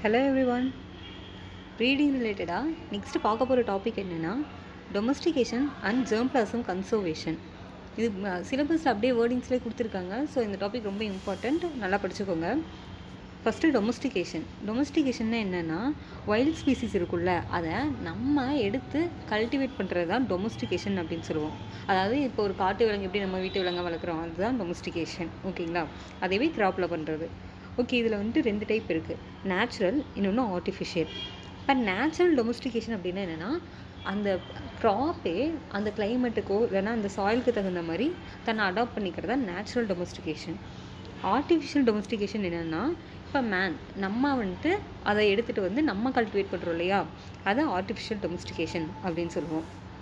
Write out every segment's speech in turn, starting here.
hello everyone breeding ரிலேட்டடாக next பார்க்க போகிற டாபிக் என்னென்னா domestication and germplasm conservation இது சிலபஸில் அப்படியே வேர்டிங்ஸ்லேயே கொடுத்துருக்காங்க ஸோ இந்த டாபிக் ரொம்ப இம்பார்ட்டண்ட் நல்லா படிச்சுக்கோங்க ஃபஸ்ட்டு டொமஸ்டிகேஷன் டொமஸ்டிகேஷன்னா என்னென்னா வைல்ட் ஸ்பீசிஸ் இருக்குல்ல அதை நம்ம எடுத்து கல்டிவேட் பண்ணுறது தான் டொமஸ்டிகேஷன் அப்படின்னு சொல்லுவோம் அதாவது இப்போ ஒரு காட்டு விலங்கு எப்படி நம்ம வீட்டு விலங்கை வளர்க்குறோம் அதுதான் டொமஸ்டிகேஷன் ஓகேங்களா அதேவே கிராப்பில் பண்ணுறது ஓகே இதில் வந்துட்டு ரெண்டு டைப் இருக்குது நேச்சுரல் இன்னொன்று ஆர்டிஃபிஷியல் இப்போ நேச்சுரல் டொமஸ்டிகேஷன் அப்படின்னா என்னென்னா அந்த க்ராப்பே அந்த கிளைமேட்டுக்கோ இல்லைன்னா அந்த சாயிலுக்கு தகுந்த மாதிரி தன்னை அடாப்ட் பண்ணிக்கிறது தான் நேச்சுரல் டொமஸ்டிகேஷன் ஆர்டிஃபிஷியல் டொமஸ்டிகேஷன் என்னென்னா இப்போ மேன் நம்ம வந்துட்டு அதை எடுத்துகிட்டு வந்து நம்ம கல்டிவேட் பண்ணுறோம் இல்லையா அதை ஆர்டிஃபிஷியல் டொமஸ்டிகேஷன் அப்படின்னு சொல்லுவோம்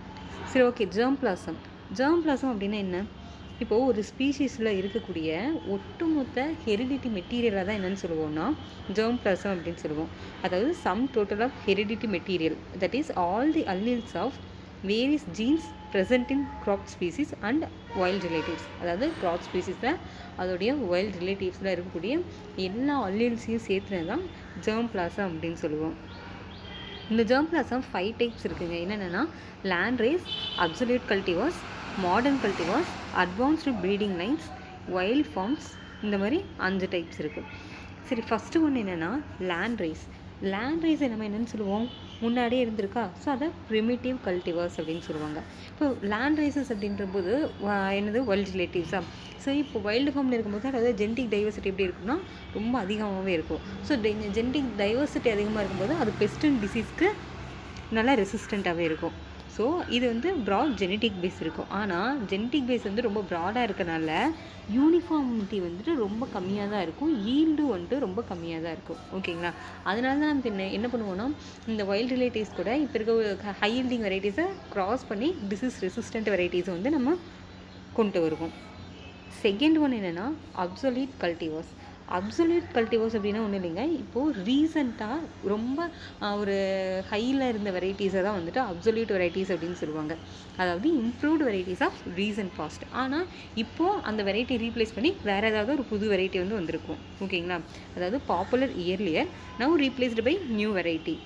சரி okay germplasm germplasm அப்படின்னா என்ன இப்போது ஒரு ஸ்பீஷீஸில் இருக்கக்கூடிய ஒட்டுமொத்த ஹெரிடிட்டி மெட்டீரியலாக தான் என்னென்னு சொல்லுவோம்னா ஜெர்ம் பிளாசம் அப்படின்னு சொல்லுவோம் அதாவது sum total of heredity material that is all the alleles of various genes present in crop species and wild relatives அதாவது க்ராப் ஸ்பீசிஸில் அதோடைய வைல்ட் ரிலேட்டிவ்ஸில் இருக்கக்கூடிய எல்லா அல்லீல்ஸையும் சேர்த்துனது தான் ஜெர்ம் பிளாசம் அப்படின்னு சொல்லுவோம் இந்த ஜெர்ம் பிளாசம் ஃபைவ் டைப்ஸ் இருக்குங்க என்னென்னா land races absolute cultivars modern cultivars advanced breeding lines wild forms இந்த மாதிரி அஞ்சு டைப்ஸ் இருக்குது சரி ஃபஸ்ட்டு ஒன்று என்னென்னா லேண்ட் ரேஸ் லேண்ட் ரேஸை நம்ம என்னென்னு சொல்லுவோம் முன்னாடியே இருந்திருக்கா ஸோ அதை ப்ரிமிட்டிவ் கல்டிவர்ஸ் அப்படின்னு சொல்லுவாங்க இப்போ லேண்ட் ரேசஸ் அப்படின்ற போது என்னது வைல்ட் ரிலேட்டிவ்ஸா ஸோ இப்போ வைல்டு ஃபார்மில் இருக்கும்போது அதாவது ஜென்டிக் டைவர்சிட்டி எப்படி இருக்குன்னா ரொம்ப அதிகமாகவே இருக்கும் ஸோ ஜென்டிக் டைவர்சிட்டி அதிகமாக இருக்கும்போது அது பெஸ்ட் அண்ட் டிசீஸ்க்கு நல்லா ரெசிஸ்டண்ட்டாகவே இருக்கும் ஸோ இது வந்து ப்ராட் ஜெனட்டிக் பேஸ் இருக்கும் ஆனால் ஜெனட்டிக் பேஸ் வந்து ரொம்ப ப்ராடாக இருக்கனால யூனிஃபார்மிட்டி வந்துட்டு ரொம்ப கம்மியாக தான் இருக்கும் ஈல்டு வந்துட்டு ரொம்ப கம்மியாக தான் இருக்கும் ஓகேங்களா அதனால தான் நம்ம என்ன என்ன பண்ணுவோம்னா இந்த வைல்ட் ரிலேட்டிவ்ஸ் கூட இப்போ இருக்க ஹை ஈல்டிங் வெரைட்டிஸை க்ராஸ் பண்ணி டிசீஸ் ரெசிஸ்டன்ட் வெரைட்டிஸை வந்து நம்ம கொண்டு வருவோம் செகண்ட் ஒன் என்னென்னா அப்சொல்யூட் கல்டிவர்ஸ் அப்சல்யூட் கல்டிவர்ஸ் அப்படின்னா ஒன்றும் இல்லைங்க இப்போது ரீசண்டாக ரொம்ப ஒரு ஹையில் இருந்த வெரைட்டிஸை தான் வந்துட்டு அப்சல்யூட் வெரைட்டிஸ் அப்படின்னு சொல்லுவாங்க அதாவது improved varieties of recent past ஆனால் இப்போது அந்த வெரைட்டி ரீப்ளேஸ் பண்ணி வேறு ஏதாவது ஒரு புது வெரைட்டி வந்து வந்திருக்கும் ஓகேங்களா அதாவது popular earlier now replaced by new variety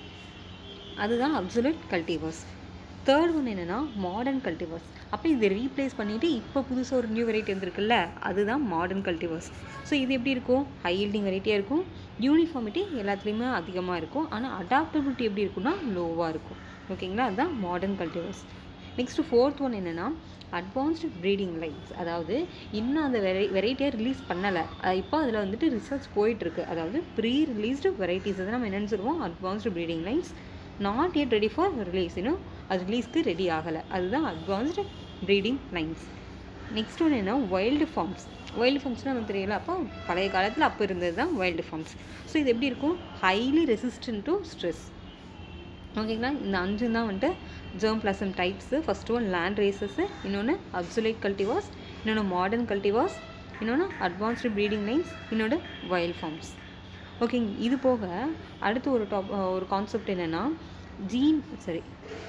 அதுதான் அப்சல்யூட் கல்டிவர்ஸ் தேர்ட் ஒன் என்னென்னா மாடர்ன் கல்டிவர்ஸ் அப்போ இதை ரீப்ளேஸ் பண்ணிவிட்டு இப்போ புதுசாக ஒரு நியூ வெரைட்டி வந்திருக்குல்ல அதுதான் மாடர்ன் கல்டிவர்ஸ் ஸோ இது எப்படி இருக்கும் ஹை ஈல்டிங் வெரைட்டியாக இருக்கும் யூனிஃபார்மிட்டி எல்லாத்துலேயுமே அதிகமாக இருக்கும் ஆனால் அடாப்டபிலிட்டி எப்படி இருக்குன்னா லோவாக இருக்கும் ஓகேங்களா அதுதான் modern cultivars next fourth one என்னென்னா அட்வான்ஸ்டு ப்ரீடிங் லைன்ஸ் அதாவது இன்னும் அந்த வெரை வெரைட்டியாக ரிலீஸ் பண்ணலை இப்போ அதில் வந்துட்டு ரிசர்ச் போயிட்டுருக்கு அதாவது ப்ரீ ரிலீஸ்டு வெரைட்டிஸ் தான் நம்ம என்னென்னு சொல்லுவோம் advanced breeding lines not yet ready for release இன்னும் அது ரிலீஸ்க்கு ரெடி ஆகலை அதுதான் அட்வான்ஸ்டு ப்ரீடிங் லைன்ஸ் நெக்ஸ்ட் ஒன்று என்ன வைல்டு ஃபார்ம்ஸ் வைல்டு ஃபார்ம்ஸ்னால் நமக்கு தெரியல அப்போ பழைய காலத்தில் அப்போ இருந்தது தான் வைல்டு ஃபார்ம்ஸ் ஸோ இது எப்படி இருக்கும் ஹைலி ரெசிஸ்டன்ட் டு ஸ்ட்ரெஸ் ஓகேங்களா இந்த அஞ்சு தான் வந்துட்டு germplasm types first one land races இன்னொன்று அப்சுலேட் கல்டிவாஸ் இன்னொன்று மாடர்ன் கல்டிவாஸ் இன்னொன்று அட்வான்ஸ்டு ப்ரீடிங் லைன்ஸ் இன்னொன்று வைல்ட் ஃபார்ம்ஸ் ஓகேங்க இது போக அடுத்து ஒரு டாப் ஒரு கான்செப்ட் என்னென்னா ஜீன் சரி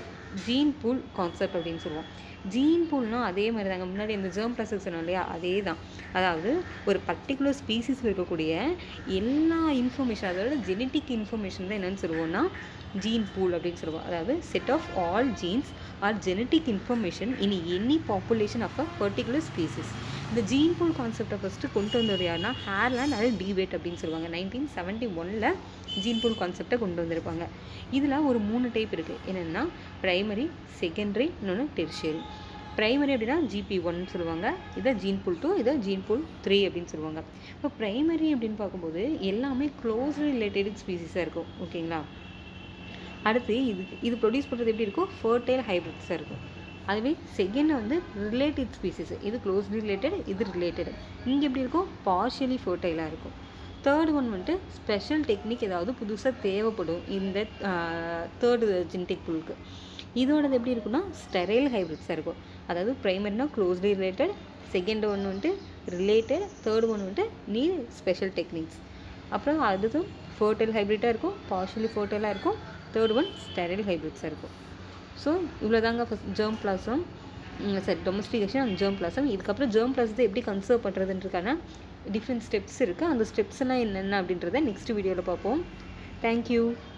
ஜீன் பூல் கான்செப்ட் அப்படின்னு சொல்லுவோம் ஜீன் பூல்னால் அதே மாதிரி தாங்க முன்னாடி இந்த ஜெர்ம் ப்ளஸஸ் சொன்னோம் இல்லையா அதே தான் அதாவது ஒரு பர்டிகுலர் ஸ்பீசிஸில் இருக்கக்கூடிய எல்லா இன்ஃபர்மேஷன் அதோட ஜெனட்டிக் இன்ஃபர்மேஷன் தான் என்னென்னு சொல்லுவோம்னா ஜீன் பூல் அப்படின்னு சொல்லுவோம் அதாவது set of all genes or genetic information in any population of a particular species இந்த ஜீன் பூல் கான்செப்டை ஃபஸ்ட்டு கொண்டு வந்தது யாருன்னா ஹேர்லேண்ட் அது டிபேட் அப்படின்னு சொல்லுவாங்க நைன்டீன் செவன்ட்டி ஒனில் ஜீன் பூல் கான்செப்டை கொண்டு வந்திருப்பாங்க இதில் ஒரு மூணு டைப் இருக்குது என்னென்னா ப்ரைமரி செகண்டரி இன்னொன்று டெரிஷியரி ப்ரைமரி அப்படின்னா ஜிபி ஒன்னு சொல்லுவாங்க இதை ஜீன் பூல் டூ இதை ஜீன் பூல் த்ரீ அப்படின்னு சொல்லுவாங்க இப்போ ப்ரைமரி அப்படின்னு பார்க்கும்போது எல்லாமே க்ளோஸ்லி ரிலேட்டட் ஸ்பீசிஸாக இருக்கும் ஓகேங்களா அடுத்து இது இது ப்ரொடியூஸ் பண்ணுறது எப்படி இருக்கும் ஃபர்டைல் ஹைப்ரிட்ஸாக இருக்கும் அதுவே செகண்ட் வந்து ரிலேட்டட் ஸ்பீசிஸ் இது க்ளோஸ்லி ரிலேட்டட் இது ரிலேட்டட் இங்கே எப்படி இருக்கும் பார்ஷியலி ஃபர்டைலாக இருக்கும் தேர்ட் ஒன் வந்துட்டு ஸ்பெஷல் டெக்னிக் ஏதாவது புதுசாக தேவைப்படும் இந்த தேர்டு ஜெனட்டிக் புல்க்கு இதோடது எப்படி இருக்குன்னா ஸ்டெரைல் ஹைப்ரிட்ஸாக இருக்கும் அதாவது ப்ரைமரினா க்ளோஸ்லி ரிலேட்டட் செகண்ட் ஒன் வந்துட்டு ரிலேட்டட் தேர்ட் ஒன் வந்துட்டு நீ ஸ்பெஷல் டெக்னிக்ஸ் அப்புறம் அதுவும் ஃபர்டைல் ஹைப்ரிட்டாக இருக்கும் பார்ஷியலி ஃபர்டைலாக இருக்கும் தேர்ட் ஒன் ஸ்டெரைல் ஹைப்ரிட்ஸாக இருக்கும் ஸோ இவ்வளோ தாங்க ஃபஸ்ட் ஜெர்ம் பிளாசம் சரி டொமஸ்டிகேஷன் அண்ட் ஜெர்ம் பிளாசம் இதுக்கப்புறம் ஜெர்ம் பிளாசத்தை எப்படி கன்சர்வ் பண்ணுறதுன்றதுக்கான டிஃப்ரெண்ட் ஸ்டெப்ஸ் இருக்குது அந்த ஸ்டெப்ஸ் எல்லாம் என்னென்ன அப்படின்றத நெக்ஸ்ட் வீடியோவில் பார்ப்போம் தேங்க்யூ